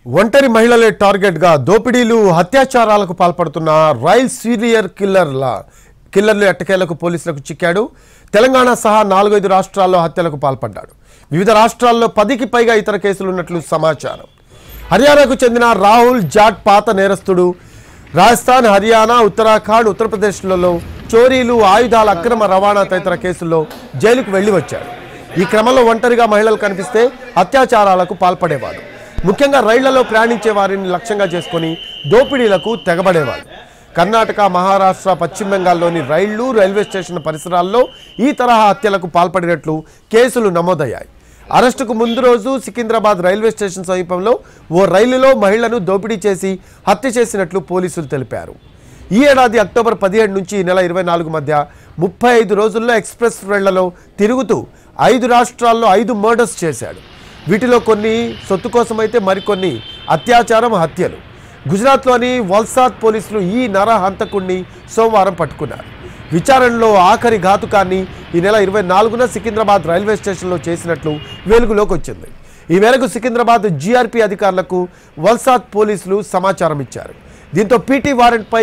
ఒంటరి మహిళలే టార్గెట్గా దోపిడీలు అత్యాచారాలకు పాల్పడుతున్న రైల్ సీరియర్ కిల్లర్ల కిల్లర్లు ఎట్టకేలకు పోలీసులకు చిక్కాడు తెలంగాణ సహా నాలుగైదు రాష్ట్రాల్లో హత్యలకు పాల్పడ్డాడు వివిధ రాష్ట్రాల్లో పదికి పైగా ఇతర కేసులు ఉన్నట్లు సమాచారం హర్యానాకు చెందిన రాహుల్ జాట్ పాత నేరస్తుడు రాజస్థాన్ హర్యానా ఉత్తరాఖండ్ ఉత్తరప్రదేశ్లలో చోరీలు ఆయుధాల అక్రమ రవాణా తదితర కేసుల్లో జైలుకు వెళ్లి వచ్చాడు ఈ క్రమంలో ఒంటరిగా మహిళలు కనిపిస్తే అత్యాచారాలకు పాల్పడేవాడు ముఖ్యంగా రైళ్లలో ప్రయాణించే వారిని లక్ష్యంగా చేసుకొని దోపిడీలకు తెగబడేవాడు కర్ణాటక మహారాష్ట్ర పశ్చిమ బెంగాల్లోని రైళ్లు రైల్వే స్టేషన్ పరిసరాల్లో ఈ తరహా హత్యలకు పాల్పడినట్లు కేసులు నమోదయ్యాయి అరెస్టుకు ముందు రోజు సికింద్రాబాద్ రైల్వే స్టేషన్ సమీపంలో ఓ రైలులో మహిళను దోపిడీ చేసి హత్య చేసినట్లు పోలీసులు తెలిపారు ఈ ఏడాది అక్టోబర్ పదిహేడు నుంచి ఈ నెల ఇరవై నాలుగు మధ్య ముప్పై ఐదు రోజుల్లో ఎక్స్ప్రెస్ రైళ్లలో తిరుగుతూ ఐదు రాష్ట్రాల్లో ఐదు మర్డర్స్ చేశాడు వీటిలో కొన్ని సొత్తు కోసమైతే మరికొన్ని అత్యాచారం హత్యలు గుజరాత్లోని వల్సాద్ పోలీసులు ఈ నర హంతకుణ్ణి సోమవారం పట్టుకున్నారు విచారణలో ఆఖరి ఘాతుకాన్ని ఈ నెల ఇరవై నాలుగున సికింద్రాబాద్ రైల్వే స్టేషన్లో చేసినట్లు వెలుగులోకి వచ్చింది ఈ మేరకు సికింద్రాబాద్ జీఆర్పీ అధికారులకు వల్సాద్ పోలీసులు సమాచారం ఇచ్చారు దీంతో పీటీ వారెంట్పై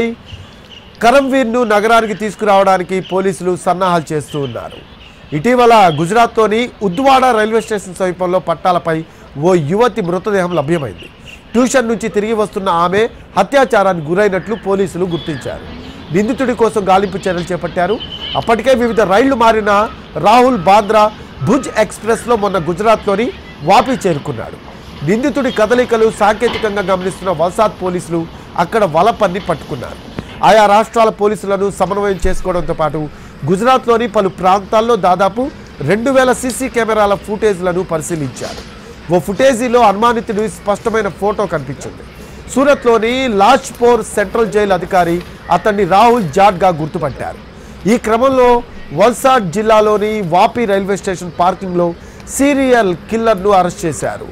కరంవీర్ను నగరానికి తీసుకురావడానికి పోలీసులు సన్నాహాలు చేస్తూ ఉన్నారు ఇటీవల గుజరాత్లోని ఉద్వాడ రైల్వే స్టేషన్ సమీపంలో పట్టాలపై ఓ యువతి మృతదేహం లభ్యమైంది ట్యూషన్ నుంచి తిరిగి వస్తున్న ఆమె అత్యాచారానికి గురైనట్లు పోలీసులు గుర్తించారు నిందితుడి కోసం గాలింపు చర్యలు చేపట్టారు అప్పటికే వివిధ రైళ్లు మారిన రాహుల్ బాంద్రా భుజ్ ఎక్స్ప్రెస్లో మొన్న గుజరాత్లోని వాపి చేరుకున్నాడు నిందితుడి కదలికలు సాంకేతికంగా గమనిస్తున్న వల్సాద్ పోలీసులు అక్కడ వలపన్ని పట్టుకున్నారు ఆయా రాష్ట్రాల పోలీసులను సమన్వయం చేసుకోవడంతో పాటు గుజరాత్లోని పలు ప్రాంతాల్లో దాదాపు రెండు వేల సీసీ కెమెరాల ఫుటేజ్లను పరిశీలించారు ఓ ఫుటేజీలో అనుమానితుడి స్పష్టమైన ఫోటో కనిపించింది సూరత్లోని లాజ్పోర్ సెంట్రల్ జైలు అధికారి అతన్ని రాహుల్ జాట్గా గుర్తుపట్టారు ఈ క్రమంలో వల్సాడ్ జిల్లాలోని వాపి రైల్వే స్టేషన్ పార్కింగ్లో సీరియల్ కిల్లర్ను అరెస్ట్ చేశారు